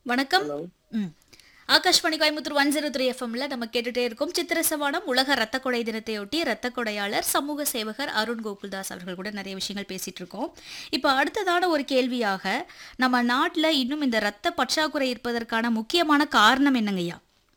வணக்கம் ஹலோ ம் Akashvani Coimbatore one zero three எஃப்எம்ல நம்ம கேட்டுட்டே இருக்கோம் சித்திர சவானம் உலக ரத்த கொடை தினத்தையொட்டி ரத்த கொடையாளர் சமூக சேவகர் அருண் கோகுல்தாஸ் அவர்கள் கூட நிறைய விஷயங்கள் பேசிட்டு இருக்கோம் இப்போ அடுத்ததான ஒரு கேள்வியாக நம்ம நாட்டில் இன்னும் இந்த ரத்த பற்றாக்குறை இருப்பதற்கான முக்கியமான காரணம் என்னங்கய்யா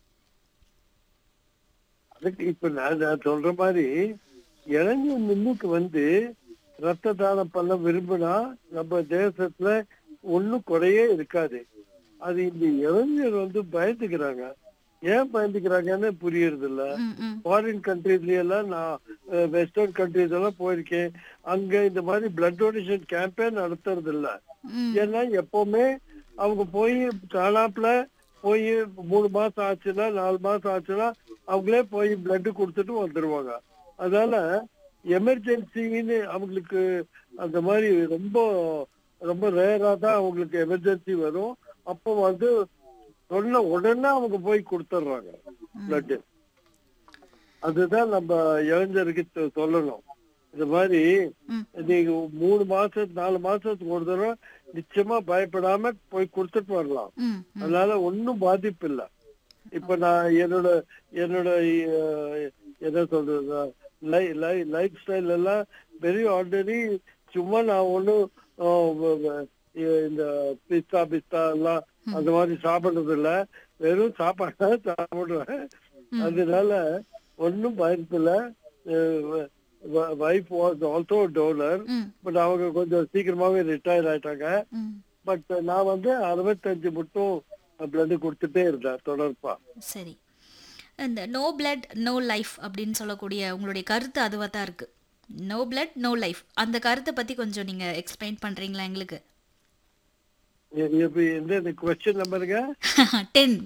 அதுக்கு இப்ப நான் நான் சொல்ற மாதிரி இளைஞர் முன்னுக்கு வந்து ரத்த தானம் பண்ண விரும்பினா நம்ம தேசத்துல ஒண்ணும் குறையே இருக்காது அது இந்த இளைஞர் வந்து பயந்துக்கிறாங்க ஏன் பயந்துக்கிறாங்கன்னு புரியறது இல்ல ம் ம் ஃபாரின் கண்ட்ரீஸ்ல எல்லாம் நான் வெஸ்டர்ன் கண்ட்ரீஸ் எல்லாம் போயிருக்கேன் அங்க இந்த மாதிரி பிளட் டொனேஷன் கேம்பெயின் நடத்துறது இல்ல ம் ஏன்னா எப்பவுமே அவங்க போய் தானாப்புல போய் மூணு மாசம் ஆச்சுன்னா நாலு மாசம் ஆச்சுன்னா அவங்களே போய் பிளட் கொடுத்துட்டு வந்துருவாங்க அதனால எமர்ஜென்சின்னு அவங்களுக்கு அந்த மாதிரி ரொம்ப ரொம்ப ரேரா தான் அவங்களுக்கு எமர்ஜென்சி வரும் அப்போ வந்து சொன்ன உடனே அவங்க போய் கொடுத்துட்றாங்க பிளட் அதுதான் நம்ம இளைஞருக்கு சொ- சொல்லணும் இந்த மாதிரி ம். நீங்க மூணு மாசம் நாலு மாசத்துக்கு ஒரு தடவை நிச்சயமா பயப்படாம போய் கொடுத்துட்டு வரலாம் ம் ம் அதனால ஒன்னும் பாதிப்பு இல்ல இப்ப நான் என்னோட என்னோட அஹ், என்ன சொல்றது லைஃப் ஸ்டைல் எல்லாம் வெரி ஆர்டினரி சும்மா நான் ஒண்ணும் அஹ், வ- வ- இந்த பிஸ்தா பிஸ்தா எல்லாம் அந்த மாதிரி சாப்பிடுறது இல்ல வெறும் சாப்பாடு தான் சாப்பிடுவேன் அதனால ஒன்னும் பாதிப்பு இல்ல wife was also donor hmm but அவங்க கொஞ்சம் சீக்கிரமாவே ரிட்டையர் ஆயிட்டாங்க ம் பட் நான் வந்து அறுபத்தஞ்சு மட்டும் பிளட் கொடுத்துட்டே இருந்தேன் தொடர்பா சரி இந்த நோ பிளட் நோ லைஃப் அப்படின்னு சொல்லக்கூடிய உங்களுடைய கருத்து அதுவாக தான் இருக்கு நோ பிளட் நோ லைஃப் அந்த கருத்தை பற்றி கொஞ்சம் நீங்கள் எக்ஸ்பிளைன் பண்ணுறீங்களா எங்களுக்கு எ- எப்ப எந்த கொஸ்டின் நம்பருங்க டென்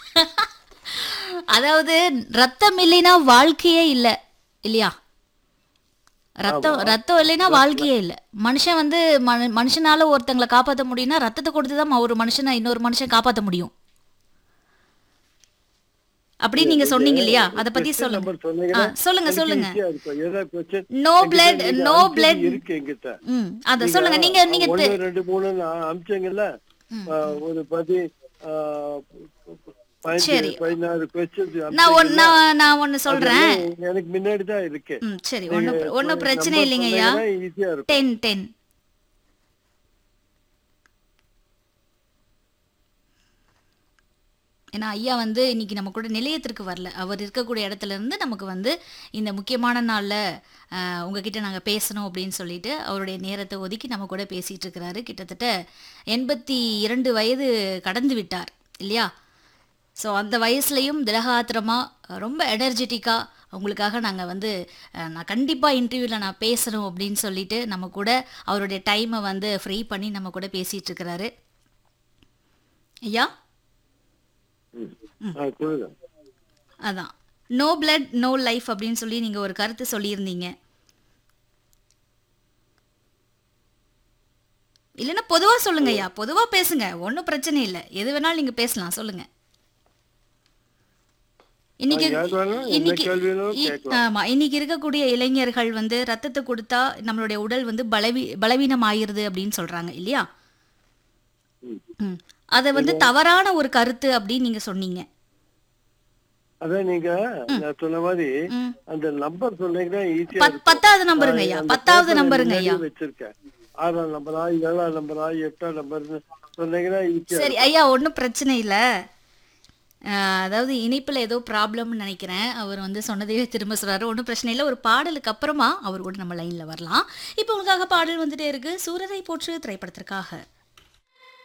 அதாவது ரத்தம் இல்லைன்னா வாழ்க்கையே இல்லை இல்லையா ரத்தம் ரத்தம் இல்லைன்னா வாழ்க்கையே இல்லை மனுஷன் வந்து மனு மனுஷனால ஒருத்தங்களை காப்பாற்ற முடியும்னா ரத்தத்தை கொடுத்து தான் ஒரு மனுஷனை இன்னொரு மனுஷன் காப்பாற்ற முடியும் அப்படி நீங்க சொன்னீங்க இல்லையா அதை பத்தி Question சொல்லுங்க number சொன்னீங்கன்னா ஆ, சொல்லுங்க எனக்கு சொல்லுங்க easy-ஆ இருக்கும். ஏதா question No என்கிட்ட blood, நீங்க no அனுப்பிச்சது blood. இருக்கு என்கிட்ட ம் அத சொல்லுங்க நீங்க நீங்க ஒண்ணு தெ- ரெண்டு மூணு நான் அனுப்பிச்சீங்கல்ல ம். ஆ, ஒரு பதி ஆ, பதினஞ்சு சரி. பதினாறு கொஸ்டின் நான் ஒன் நான் நான் ஒன்னு சொல்றேன் எனக்கு முன்னாடி தான் இருக்கு ம் சரி ஒன்றும் ஒன்றும் பிரச்சனை இல்லைங்க ஐயா ஈஸியா இருக்கும் டென் டென் ஏன்னா ஐயா வந்து இன்னைக்கு நம்ம கூட நிலையத்திற்கு வரல அவர் இருக்கக்கூடிய இடத்துல இருந்து நமக்கு வந்து இந்த முக்கியமான நாளில் உங்ககிட்ட நாங்கள் பேசணும் அப்படின்னு சொல்லிட்டு அவருடைய நேரத்தை ஒதுக்கி நம்ம கூட பேசிட்டு இருக்கிறாரு கிட்டத்தட்ட எண்பத்தி இரண்டு வயது கடந்து விட்டார் இல்லையா ஸோ அந்த வயசுலையும் திலகாத்திரமாக ரொம்ப எனர்ஜெட்டிக்காக உங்களுக்காக நாங்கள் வந்து அஹ், நான் கண்டிப்பாக இன்டர்வியூவில் நான் பேசணும் அப்படின்னு சொல்லிட்டு நம்ம கூட அவருடைய டைமை வந்து ஃப்ரீ பண்ணி நம்ம கூட பேசிகிட்டு இருக்கிறாரு ஐயா ஆ, சொல்லுங்க அதான் நோ பிளட் நோ லைஃப் அப்படின்னு சொல்லி நீங்கள் ஒரு கருத்து சொல்லியிருந்தீங்க இல்லைன்னா பொதுவாக சொல்லுங்க ஐயா பொதுவாக பேசுங்க ஒன்றும் பிரச்சனை இல்லை எது வேணாலும் நீங்கள் பேசலாம் சொல்லுங்க இன்னைக்கு யார் வேணாலும் எந்த இன்னைக்கு கேள்வி வேணாலும் இ- கேட்கலாம். ஆமா இன்னைக்கு இருக்கக்கூடிய இளைஞர்கள் வந்து ரத்தத்தை கொடுத்தா நம்மளுடைய உடல் வந்து பலவீ பலவீனம் ஆயிருது அப்படின்னு சொல்றாங்க இல்லையா ம். ம். அதை வந்து தவறான ஒரு கருத்து அப்படின்னு நீங்க சொன்னீங்க அதான் நீங்க நான் சொன்ன மாதிரி ம். அந்த நம்பர் சொன்னீங்கன்னா ஈஸியா பத்- பத்தாவது நம்பருங்க ஐயா அந்த பத்தாவது paper நம்பருங்க ஐயா முன்னாடியே வச்சிருக்கேன் ஆறாம் நம்பரா ஏழாம் நம்பரா எட்டாம் நம்பர்னு சொன்னீங்கன்னா ஈஸியா சரி ஐயா ஒன்றும் பிரச்சனை இல்லை அதாவது இனிப்பில் ஏதோ ப்ராப்ளம்னு நினைக்கிறேன் அவர் வந்து சொன்னதையே திரும்ப சொல்றாரு ஒன்றும் பிரச்சனை இல்லை ஒரு பாடலுக்கு அப்புறமா அவர் கூட நம்ம லைனில் வரலாம் இப்போ உங்களுக்காக பாடல் வந்துட்டே இருக்கு சூரரை போற்று திரைப்படத்திற்காக